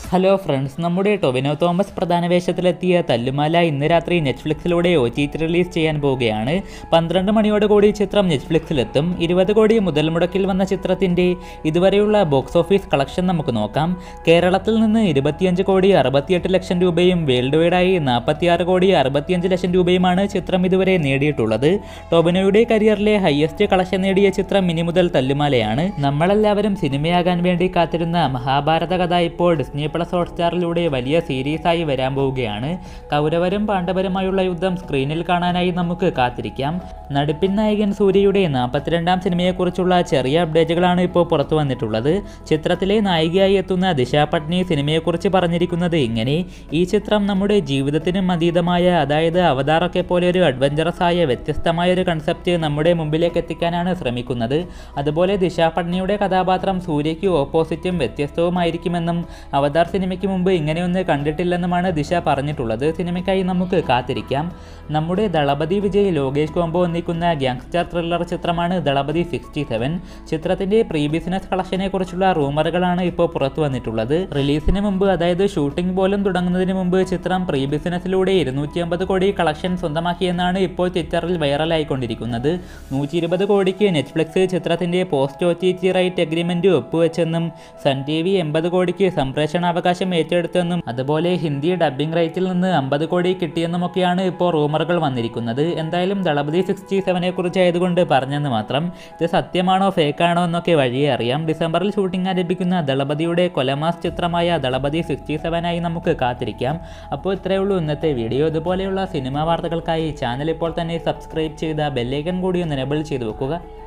hello friends നമ്മുടെ Tovino Thomas പ്രധാന വേഷത്തിലെത്തിയ തല്ലുമാല ഇന്ന് രാത്രി നെറ്റ്ഫ്ലിക്സിലൂടെ ഒ ടി ടി റിലീസ് ചെയ്യാൻ പോവുകയാണ് പന്ത്രണ്ട് മണിയോടുകൂടി ചിത്രം നെറ്റ്ഫ്ലിക്സിലെത്തും ഇരുപത് കോടി മുതൽ മുടക്കിൽ വന്ന ചിത്രത്തിൻ്റെ ഇതുവരെയുള്ള ബോക്സ് ഓഫീസ് കളക്ഷൻ നമുക്ക് നോക്കാം കേരളത്തിൽ നിന്ന് ഇരുപത്തിയഞ്ച് കോടി അറുപത്തിയെട്ട് ലക്ഷം രൂപയും വേൾഡ് വൈഡായി നാൽപ്പത്തിയാറ് കോടി അറുപത്തിയഞ്ച് ലക്ഷം രൂപയുമാണ് ചിത്രം ഇതുവരെ നേടിയിട്ടുള്ളത് ടൊബിനോയുടെ കരിയറിലെ ഹയസ്റ്റ് കളക്ഷൻ നേടിയ ചിത്രം ഇനി മുതൽ തല്ലുമാലയാണ് നമ്മളെല്ലാവരും സിനിമയാകാൻ വേണ്ടി കാത്തിരുന്ന മഹാഭാരത കഥ ഇപ്പോൾ ഡിസ്നി പ്ലസ് ഹോട്ട്സ്റ്റാറിലൂടെ വലിയ സീരീസായി വരാൻ പോവുകയാണ് കൗരവരും പാണ്ഡവരുമായുള്ള യുദ്ധം സ്ക്രീനിൽ കാണാനായി നമുക്ക് കാത്തിരിക്കാം നടിപ്പിൻ നായകൻ സൂര്യയുടെ നാൽപ്പത്തിരണ്ടാം സിനിമയെക്കുറിച്ചുള്ള ചെറിയ അപ്ഡേറ്റുകളാണ് ഇപ്പോൾ പുറത്തു വന്നിട്ടുള്ളത് ചിത്രത്തിലെ നായികയായി എത്തുന്ന ദിശ പട്നി സിനിമയെക്കുറിച്ച് പറഞ്ഞിരിക്കുന്നത് ഇങ്ങനെ ഈ ചിത്രം നമ്മുടെ ജീവിതത്തിനും അതീതമായ അതായത് അവതാറൊക്കെ പോലെ ഒരു അഡ്വഞ്ചറസ് ആയ വ്യത്യസ്തമായ ഒരു കൺസെപ്റ്റ് നമ്മുടെ മുമ്പിലേക്ക് എത്തിക്കാനാണ് ശ്രമിക്കുന്നത് അതുപോലെ ദിശ പട്നിയുടെ കഥാപാത്രം സൂര്യയ്ക്ക് ഓപ്പോസിറ്റും വ്യത്യസ്തവുമായിരിക്കുമെന്നും അവതാർ സിനിമയ്ക്ക് മുമ്പ് ഇങ്ങനെയൊന്ന് കണ്ടിട്ടില്ലെന്നുമാണ് ദിശ പറഞ്ഞിട്ടുള്ളത് സിനിമയ്ക്കായി നമുക്ക് കാത്തിരിക്കാം നമ്മുടെ ദളപതി വിജയ് ലോകേഷ് കോംബോ ഒന്നിക്കുന്ന ഗ്യാങ്സ്റ്റർ ത്രില്ലർ ചിത്രമാണ് ദളപതി സിക്സ്റ്റി സെവൻ ചിത്രത്തിൻ്റെ പ്രീ ബിസിനസ് കളക്ഷനെ കുറിച്ചുള്ള റൂമറുകളാണ് ഇപ്പോൾ പുറത്തു വന്നിട്ടുള്ളത് റിലീസിന് മുമ്പ് അതായത് ഷൂട്ടിംഗ് പോലും തുടങ്ങുന്നതിന് മുമ്പ് ചിത്രം പ്രീ ബിസിനസ്സിലൂടെ ഇരുന്നൂറ്റി അമ്പത് കോടി കളക്ഷൻ സ്വന്തമാക്കിയെന്നാണ് ഇപ്പോൾ ട്വിറ്ററിൽ വൈറലായിക്കൊണ്ടിരിക്കുന്നത് നൂറ്റി ഇരുപത് കോടിക്ക് നെറ്റ്ഫ്ലിക്സ് ചിത്രത്തിൻ്റെ post O T T right agreement ഒപ്പുവെച്ചെന്നും സൺ ടി വി എൺപത് കോടിക്ക് സംപ്രേഷണാവകാശം ഏറ്റെടുത്തെന്നും അതുപോലെ ഹിന്ദി ഡബ്ബിംഗ് റൈറ്റിൽ നിന്ന് അമ്പത് കോടി കിട്ടിയെന്നുമൊക്കെയാണ് ഇപ്പോൾ റൂമറുകൾ വന്നിരിക്കുന്നത് എന്തായാലും ദളപതി സിക്സ്റ്റി സെവനെ കുറിച്ച് ആയതുകൊണ്ട് പറഞ്ഞെന്ന് മാത്രം ഇത് സത്യമാണോ ഫേക്കാണോ എന്നൊക്കെ വഴിയെ അറിയാം ഡിസംബറിൽ ഷൂട്ടിംഗ് ആരംഭിക്കുന്ന ദളപതിയുടെ കൊലമാസ് ചിത്രമായ ദളപതി സിക്സ്റ്റി സെവനായി നമുക്ക് കാത്തിരിക്കാം അപ്പോൾ ഇത്രയേ ഉള്ളൂ ഇന്നത്തെ വീഡിയോ ഇതുപോലെയുള്ള സിനിമാ വാർത്തകൾക്കായി ചാനൽ ഇപ്പോൾ തന്നെ സബ്സ്ക്രൈബ് ചെയ്ത ബെല്ലൈക്കൺ കൂടി ഒന്ന് എനബിൾ ചെയ്ത് വെക്കുക